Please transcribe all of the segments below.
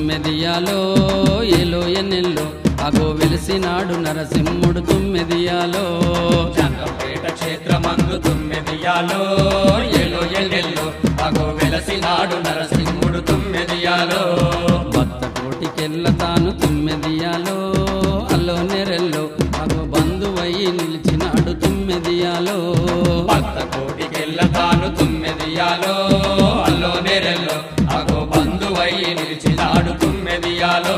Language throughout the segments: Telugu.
తుమ్మెదియాలో ఏలో ఎన్నెల్లో అగో వెలిసినాడు నరసింహుడు తుమ్మెదియాలో చంద్రపేట క్షేత్రమందు తుమ్మెదియాలో ఏలో ఎల్లెల్లో అగో వెలసినాడు నరసింహుడు తుమ్మెదియాలో భక్త కోటికెళ్ళ తాను తుమ్మెదియాలో అల్లో నెరెల్లో అగో బంధువయ్యి నిలిచినాడు తుమ్మెదియాలో భక్త కోటికెళ్ళ తాను తుమ్మెదియాలో అల్లో నెరెల్లో అగో బంధువై నిలిచినాడు తుమ్మెదియాలో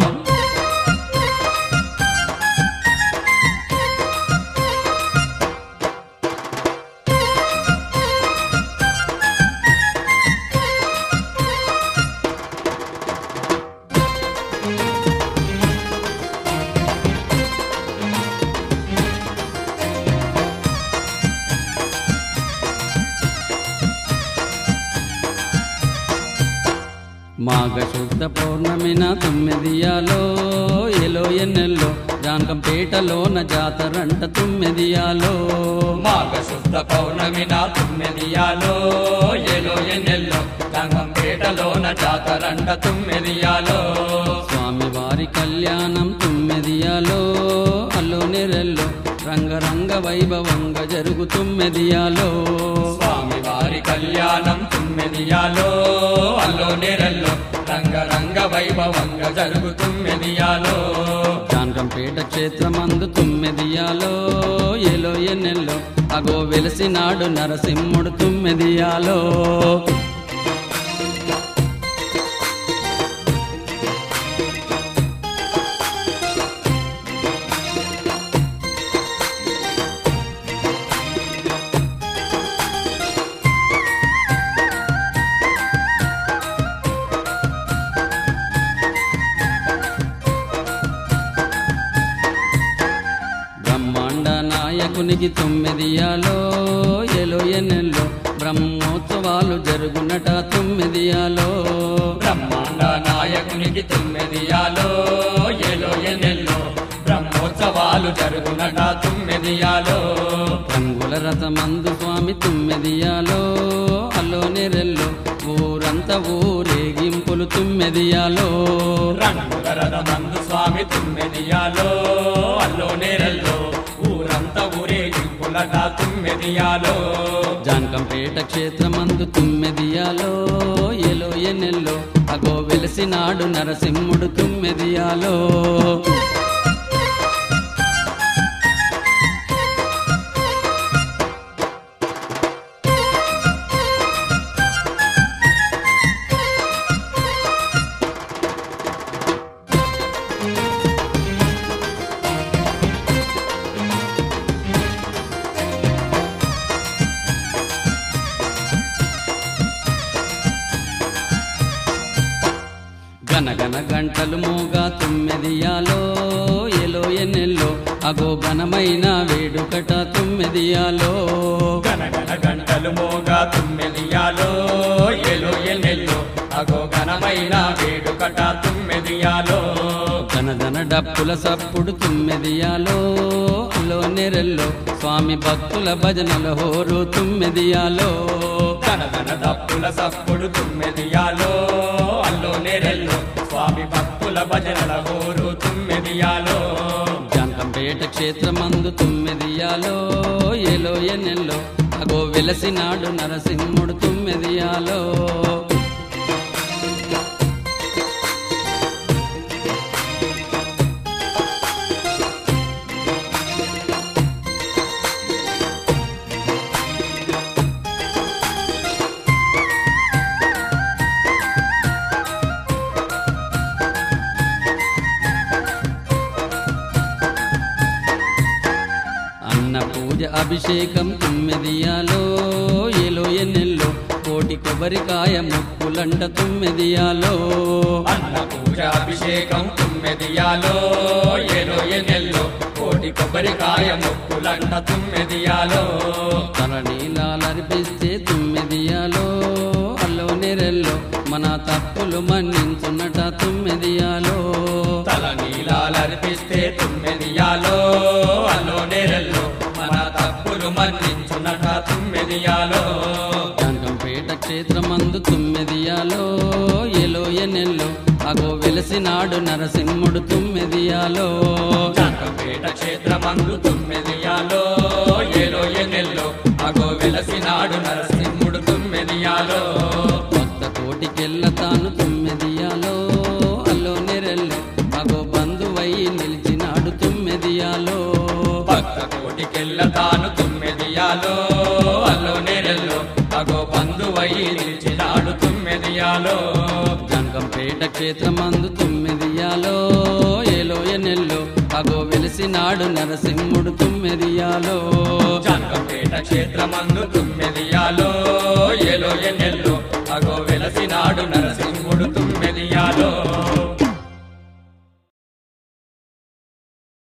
మాఘ శుద్ధ పౌర్ణమిన తుమ్మెదియాలో ఎలో ఎన్నెల్లో జానకంపేటలోన జాతరంట తుమ్మెదియాలో మాఘ శుద్ధ పౌర్ణమి నా తుమ్మెదియాలో ఏలో ఎన్నెల్లో గంగంపేటలోన జాతరంట తుమ్మెదియాలో స్వామివారి కళ్యాణం తుమ్మెదియాలో అల్లో నెరెల్లో రంగరంగ వైభవంగా జరుగు తుమ్మెదియాలో స్వామి వారి కళ్యాణం తుమ్మెదియాలో అల్లో నెరల్లో రంగరంగ వైభవంగా జరుగు తుమ్మెదియాలో జానకంపేట క్షేత్రమందు తుమ్మెదియాలో ఎలో ఎన్నెల్లో అగో వెలిసినాడు నరసింహుడు తుమ్మెదియాలో బ్రహ్మాండ నాయకునికి తొమ్మిదియాలో ఎలో ఎన్నెల్లో బ్రహ్మోత్సవాలు జరుగునట తొమ్మిదియాలో బ్రహ్మాండ నాయకునికి తుమ్మెదియాలో ఏలో ఎన్నెల్లో బ్రహ్మోత్సవాలు జరుగునట తుమ్మెదియాలో రంగుల రథమందు స్వామి తుమ్మెదియాలో అల్లో నెరెల్లో ఊరంతా ఊరేగింపులు తుమ్మెదియాలో రంగుల రథమందు స్వామి తుమ్మెదియాలో అల్లో నేరల్లో ఊరంతా ఊరేగింపులట తుమ్మెదియాలో జానకంపేట క్షేత్రమందు తుమ్మెదియాలో ఎలో ఎన్నెల్లో అగో వెలిసినాడు నరసింహుడు తుమ్మెదియాలో గనగన గంటలు మోగా తుమ్మెదియాలో ఎలో ఎన్నెల్లో అగో ఘనమైన వేడుకట తుమ్మెదియాలో గనగన గంటలు మోగా తుమ్మెదియాలో ఏలో ఎన్నెల్లో అగో ఘనమైన వేడుకట తుమ్మెదియాలో ధనధన డప్పుల సప్పుడు తుమ్మెదియాలో అల్లో నెరెల్లో స్వామి భక్తుల భజనల హోరు తుమ్మెదియాలో ధనధన దప్పుల సప్పుడు తుమ్మెదియాలో అల్లో నేరెల్లో స్వామి భక్తుల భజనల హోరు తుమ్మెదియాలో జానకంపేట క్షేత్రమందు తుమ్మెదియాలో ఎలో ఎన్నెల్లో అగో వెలసినాడు నరసింహుడు తుమ్మెదియాలో అన్న పూజ అభిషేకం తుమ్మెదియాలో ఎలో ఎన్నెల్లో కోటి కొబ్బరికాయ ముక్కులంట తుమ్మెదియాలో అన్న పూజ అభిషేకం తుమ్మెదియాలో ఏలో ఎన్నెల్లో కోటి కొబ్బరికాయ ముక్కులంట తుమ్మెదియాలో తల నీలాలర్పిస్తే తుమ్మెదియాలో అల్లో నెరెల్లో మన తప్పులు మన్నించున్నట తుమ్మెదియాలో తల నీలాలర్పిస్తే తుమ్మెదియాలో అల్లో నేరెల్లో మన తప్పులు మన్నించునట తుమ్మెదియాలో జానకంపేట క్షేత్రమందు తుమ్మెదియాలో ఎలో ఎన్నెల్లో అగో వెలసినాడు నరసింహుడు తుమ్మెదియాలో జంగంపేట క్షేత్రమందు తుమ్మెదియాలో ఏలో ఎన్నెల్లో అగో వెలసినాడు నరసింహుడు తుమ్మెదియాలో కొత్త కోటికెళ్ళ తాను తుమ్మెదియాలో అల్లో నెరెల్లో అగో బంధువై నిలిచినాడు తుమ్మెదియాలో భక్త కోటికెళ్ళ తాను తుమ్మెదియాలో అల్లో నేరెల్లో అగో బంధువై నిలిచినాడు తుమ్మెదియాలో జంగంపేట క్షేత్రమందు తుమ్మెదియాలో ఏలో ఎన్నెల్లో అగో వెలిసినాడు నరసింహుడు తుమ్మెదియాలో జంగంపేట క్షేత్రమందు తుమ్మెదియాలో ఏలో ఎన్నెల్లో అగో వెలసినాడు నరసింహ